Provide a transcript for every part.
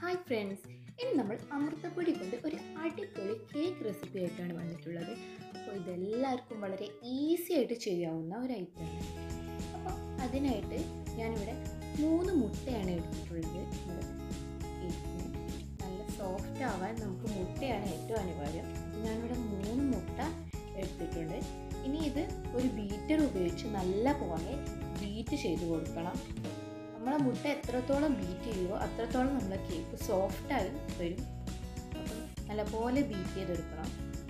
hi friends ഇനി നമ്മൾ അമൃതപ്പൊടി കൊണ്ട് ഒരു അടിപൊളി കേക്ക് റെസിപ്പി ആയിട്ടാണ് വന്നിട്ടുള്ളത് അപ്പോൾ ഇതെല്ലാവർക്കും വളരെ ഈസി ആയിട്ട് ചെയ്യാവുന്ന ഒരു ഐറ്റമാണ് അപ്പോൾ അതിനായിട്ട് ഞാനിവിടെ മൂന്ന് മുട്ടയാണ് എടുത്തിട്ടുള്ളത് നമ്മുടെ കേക്കിന് നല്ല സോഫ്റ്റ് ആവാൻ നമുക്ക് മുട്ടയാണ് ഏറ്റവും അനിവാര്യം ഞാനിവിടെ മൂന്ന് മുട്ട എടുത്തിട്ടുണ്ട് ഇനി ഇത് ഒരു ബീറ്റർ ഉപയോഗിച്ച് നല്ല പോലെ ബീറ്റ് ചെയ്ത് കൊടുക്കണം നമ്മളെ മുട്ട എത്രത്തോളം ബീറ്റ് ചെയ്യുമോ അത്രത്തോളം നമ്മളെ കേക്ക് സോഫ്റ്റായി വരും അപ്പം നല്ലപോലെ ബീറ്റ് ചെയ്തെടുക്കണം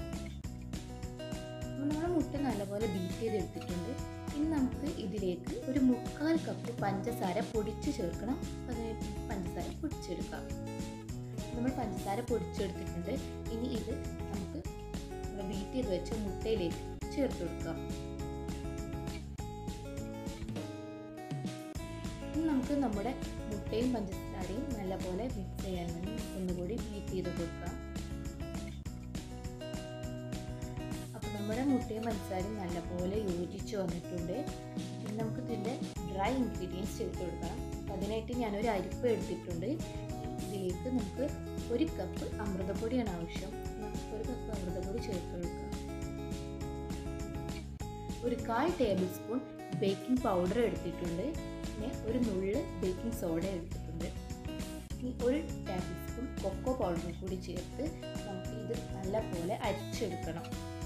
അപ്പം നമ്മളെ മുട്ട നല്ലപോലെ ബീറ്റ് ചെയ്തെടുത്തിട്ടുണ്ട് ഇനി നമുക്ക് ഇതിലേക്ക് ഒരു മുക്കാൽ കപ്പ് പഞ്ചസാര പൊടിച്ച് ചേർക്കണം അതിനായിട്ട് പഞ്ചസാര പൊടിച്ചെടുക്കാം നമ്മൾ പഞ്ചസാര പൊടിച്ചെടുത്തിട്ടുണ്ട് ഇനി ഇത് നമുക്ക് നമ്മൾ ബീറ്റ് ചെയ്ത് വെച്ച മുട്ടയിലേക്ക് ചേർത്ത് കൊടുക്കാം ഇനി നമുക്ക് നമ്മുടെ മുട്ടയും പഞ്ചസാരയും നല്ലപോലെ മിക്സ് ചെയ്യാൻ വേണ്ടി ഒന്നുകൂടി ബീറ്റ് ചെയ്ത് കൊടുക്കാം അപ്പോൾ നമ്മുടെ മുട്ടയും പഞ്ചസാരയും നല്ലപോലെ യോജിച്ച് വന്നിട്ടുണ്ട് ഇനി നമുക്ക് ഇതിൻ്റെ ഡ്രൈ ഇൻഗ്രീഡിയൻസ് ചേർത്ത് കൊടുക്കണം അപ്പോൾ അതിനായിട്ട് ഞാനൊരു അരിപ്പ് എടുത്തിട്ടുണ്ട് ഇതിലേക്ക് നമുക്ക് ഒരു കപ്പ് അമൃതപ്പൊടിയാണ് ആവശ്യം നമുക്ക് ഒരു കപ്പ് അമൃതപ്പൊടി ചേർത്ത് കൊടുക്കാം ഒരു കാൽ ടേബിൾ സ്പൂൺ ബേക്കിംഗ് പൗഡർ എടുത്തിട്ടുണ്ട് പിന്നെ ഒരു നുള്ള് ബേക്കിംഗ് സോഡ എടുത്തിട്ടുണ്ട് ഇനി ഒരു ടേബിൾ സ്പൂൺ കൊക്കോ പൗഡറും കൂടി ചേർത്ത് നമുക്ക് ഇത് നല്ലപോലെ അരിച്ചെടുക്കണം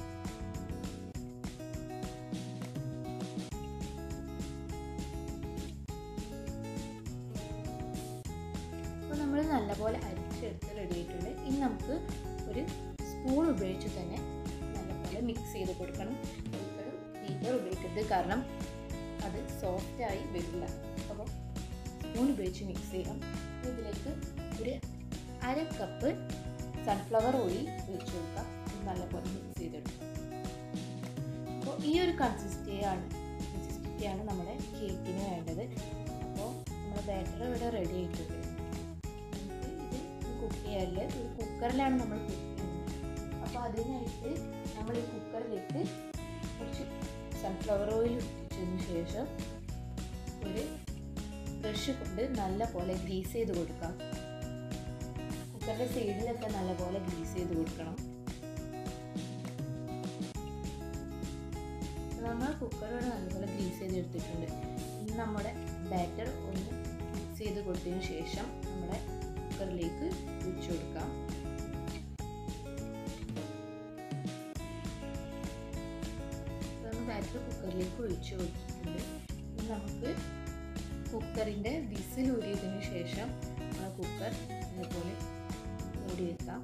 അപ്പോൾ നമ്മൾ നല്ലപോലെ അരിച്ചെടുത്ത് റെഡി ആയിട്ടുണ്ട് ഇനി നമുക്ക് ഒരു സ്പൂൺ ഉപയോഗിച്ച് തന്നെ നല്ലപോലെ മിക്സ് ചെയ്ത് കൊടുക്കണം ഒരിക്കലും ബീറ്റർ ഉപയോഗിക്കരുത് കാരണം അത് സോഫ്റ്റായി വരില്ല അപ്പോൾ സ്പൂൺ ഉപയോഗിച്ച് മിക്സ് ചെയ്യാം ഇതിലേക്ക് ഒരു അര കപ്പ് സൺഫ്ലവർ ഓയിൽ ഒഴിച്ച് കൊടുക്കാം നല്ലപോലെ മിക്സ് ചെയ്തെടുക്കാം അപ്പോൾ ഈ ഒരു കൺസിസ്റ്റൻസിയാണ് കൺസിസ്റ്റൻസിയാണ് നമ്മുടെ കേക്കിന് വേണ്ടത് അപ്പോൾ നമ്മുടെ ബാറ്റർ ഇവിടെ റെഡി ആയിട്ടുണ്ട് നമുക്ക് ഇത് കുക്ക് ചെയ്യാറില്ല ഒരു കുക്കറിലാണ് നമ്മൾ കുക്ക് ചെയ്യുന്നത് അപ്പോൾ അതിനായിട്ട് നമ്മൾ ഈ കുക്കറിലേക്ക് കുറച്ച് സൺഫ്ലവർ ഓയിൽ ഇട്ടതിന് ശേഷം ഒരു ബ്രഷ് കൊണ്ട് നല്ല പോലെ ഗ്രീസ് ചെയ്ത് കൊടുക്കാം കുക്കറിൻ്റെ സൈഡിലൊക്കെ നല്ല പോലെ ഗ്രീസ് ചെയ്ത് കൊടുക്കണം നമ്മൾ കുക്കറോട് നല്ലപോലെ ഗ്രീസ് ചെയ്ത് എടുത്തിട്ടുണ്ട് ഇനി നമ്മുടെ ബാറ്റർ ഒന്ന് മിക്സ് ചെയ്ത് കൊടുത്തതിന് ശേഷം നമ്മുടെ കുക്കറിലേക്ക് ഒഴിച്ചു കൊടുക്കാം ബാറ്റർ കുക്കറിലേക്ക് ഒഴിച്ചു കൊടുത്തിട്ടുണ്ട് ഇനി നമുക്ക് കുക്കറിൻ്റെ വിസിൽ ഊരിയതിന് ശേഷം നമ്മൾ കുക്കർ ഇതുപോലെ മൂടി വെക്കാം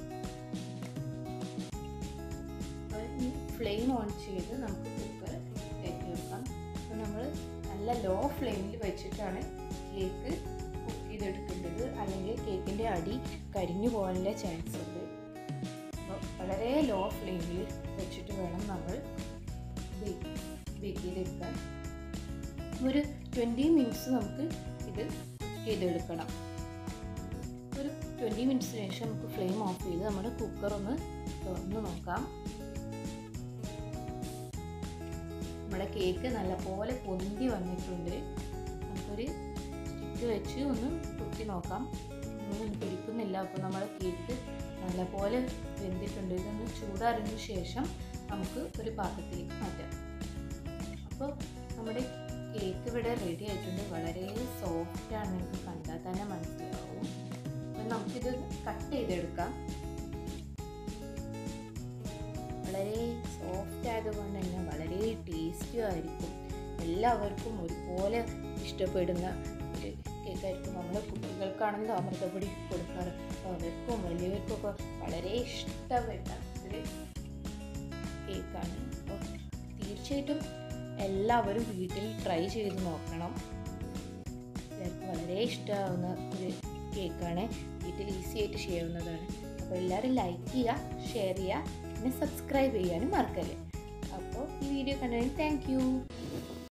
ഫ്ലെയിം ഓൺ ചെയ്ത് നമുക്ക് കുക്കർ കയറ്റി വെക്കാം അപ്പോൾ നമ്മൾ നല്ല ലോ ഫ്ലെയിമിൽ വെച്ചിട്ടാണ് കേക്ക് കുക്ക് ചെയ്തെടുക്കേണ്ടത് അല്ലെങ്കിൽ കേക്കിൻ്റെ അടി കരിഞ്ഞു പോകാനുള്ള ചാൻസ് ഉണ്ട് അപ്പോൾ വളരെ ലോ ഫ്ലെയിമിൽ വെച്ചിട്ട് വേണം നമ്മൾ ബേക്ക് ബേക്ക് ചെയ്തെടുക്കാൻ ഒരു ട്വൻറ്റി മിനിറ്റ്സ് നമുക്ക് ഇത് കുക്ക് ചെയ്തെടുക്കണം ഒരു ട്വൻറ്റി മിനിറ്റ്സിന് ശേഷം നമുക്ക് ഫ്ലെയിം ഓഫ് ചെയ്ത് നമ്മുടെ കുക്കർ ഒന്ന് തുറന്ന് നോക്കാം നമ്മുടെ കേക്ക് നല്ലപോലെ പൊന്തി വന്നിട്ടുണ്ട് നമുക്കൊരു സ്റ്റിക്ക് വെച്ച് ഒന്ന് കുത്തി നോക്കാം ഒന്നും പിടിക്കുന്നില്ല അപ്പോൾ നമ്മുടെ കേക്ക് നല്ലപോലെ വെന്തിട്ടുണ്ട് ഇതൊന്ന് ചൂടാറിയതിന് ശേഷം നമുക്ക് ഒരു പാത്രത്തിലേക്ക് മാറ്റാം അപ്പോൾ നമ്മുടെ കേക്ക് ഇവിടെ റെഡി ആയിട്ടുണ്ട് വളരെ സോഫ്റ്റ് ആണ് നിങ്ങൾക്ക് കണ്ടാൽ തന്നെ മനസ്സിലാവും അപ്പം നമുക്കിത് കട്ട് ചെയ്തെടുക്കാം വളരെ സോഫ്റ്റ് ആയതുകൊണ്ട് തന്നെ വളരെ ടേസ്റ്റിയും ആയിരിക്കും എല്ലാവർക്കും ഒരുപോലെ ഇഷ്ടപ്പെടുന്ന ഒരു കേക്കായിരിക്കും നമ്മൾ കുട്ടികൾക്കാണല്ലോ അമൃതപ്പൊടി കൊടുക്കാറ് അപ്പോൾ അവർക്കും വലിയവർക്കൊക്കെ വളരെ ഇഷ്ടപ്പെട്ട ഒരു കേക്കാണ് അപ്പോൾ തീർച്ചയായിട്ടും എല്ലാവരും വീട്ടിൽ ട്രൈ ചെയ്ത് നോക്കണം എല്ലാവർക്കും വളരെ ഇഷ്ടമാവുന്ന ഒരു കേക്കാണ് വീട്ടിൽ ഈസി ആയിട്ട് ചെയ്യാവുന്നതാണ് അപ്പോൾ എല്ലാവരും ലൈക്ക് ചെയ്യുക ഷെയർ ചെയ്യുക പിന്നെ സബ്സ്ക്രൈബ് ചെയ്യാനും മറക്കല്ലേ അപ്പോൾ ഈ വീഡിയോ കണ്ടതിന് താങ്ക്